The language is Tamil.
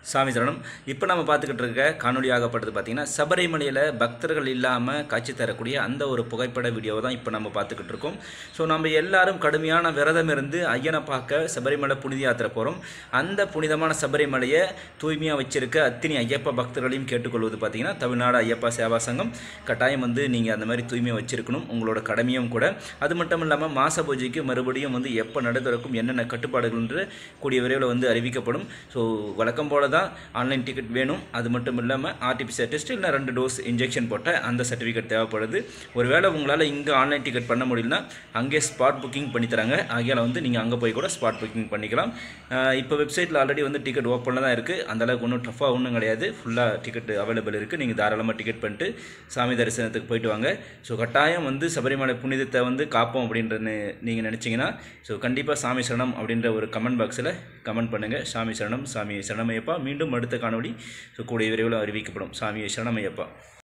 சாமி சரணம் இப்போ நம்ம பார்த்துக்கிட்டு இருக்க காணொலியாகப்பட்டது பார்த்தீங்கன்னா சபரிமலையில் பக்தர்கள் இல்லாமல் காட்சி தரக்கூடிய அந்த ஒரு புகைப்பட வீடியோவை தான் இப்போ நம்ம பார்த்துக்கிட்டு இருக்கோம் ஸோ நம்ம எல்லாரும் கடுமையான விரதம் இருந்து ஐயனை பார்க்க சபரிமலை புனித யாத்திரை போகிறோம் அந்த புனிதமான சபரிமலையை தூய்மையாக வச்சிருக்க அத்தினி ஐயப்ப பக்தர்களையும் கேட்டுக்கொள்வது பார்த்தீங்கன்னா தமிழ்நாடு ஐயப்பா சேவா சங்கம் கட்டாயம் வந்து நீங்கள் அந்த மாதிரி தூய்மையாக வச்சிருக்கணும் உங்களோட கடமையும் கூட அது மட்டும் இல்லாமல் மாச பூஜைக்கு மறுபடியும் வந்து எப்போ நட திறக்கும் என்னென்ன கட்டுப்பாடுகள் என்று கூடிய விரைவில் வந்து அறிவிக்கப்படும் ஸோ வழக்கம் போல தான் ஆன்லைன் டிக்கெட் வேணும் அது மட்டும் இல்லாமல் ஆர்டிபிசிஆர் டெஸ்ட் இல்லை ரெண்டு டோஸ் இன்ஜெக்ஷன் போட்ட அந்த சர்டிஃபிகேட் தேவைப்படுது ஒருவேளை உங்களால் இங்கே ஆன்லைன் டிக்கெட் பண்ண முடியலனா அங்கே ஸ்பாட் புக்கிங் பண்ணி தராங்க ஆகையால் வந்து நீங்கள் அங்கே போய் கூட ஸ்பாட் புக்கிங் பண்ணிக்கலாம் அஹ் இப்போ வெப்சைட்டில் ஆல்ரெடி வந்து டிக்கெட் ஓப்பனில் தான் இருக்குது அந்த அளவுக்கு ஒன்றும் டஃப்பாக ஒன்றும் கிடையாது ஃபுல்லாக டிக்கெட் அவைலபிள் இருக்குது நீங்கள் தாராளமாக டிக்கெட் பண்ணிட்டு சாமி தரிசனத்துக்கு போயிட்டு வாங்க ஸோ கட்டாயம் வந்து சபரிமலை புனிதத்தை வந்து காப்போம் அப்படின்றன்னு நீங்கள் நினச்சிங்கன்னா ஸோ கண்டிப்பாக சாமி சரணம் அப்படின்ற ஒரு கமெண்ட் பாக்ஸில் கமெண்ட் பண்ணுங்கள் சாமி சரணம் சாமி சரணமையப்பா மீண்டும் அடுத்த காணொளி ஸோ கூடிய விரைவில் அறிவிக்கப்படும் சாமி சரணமையப்பா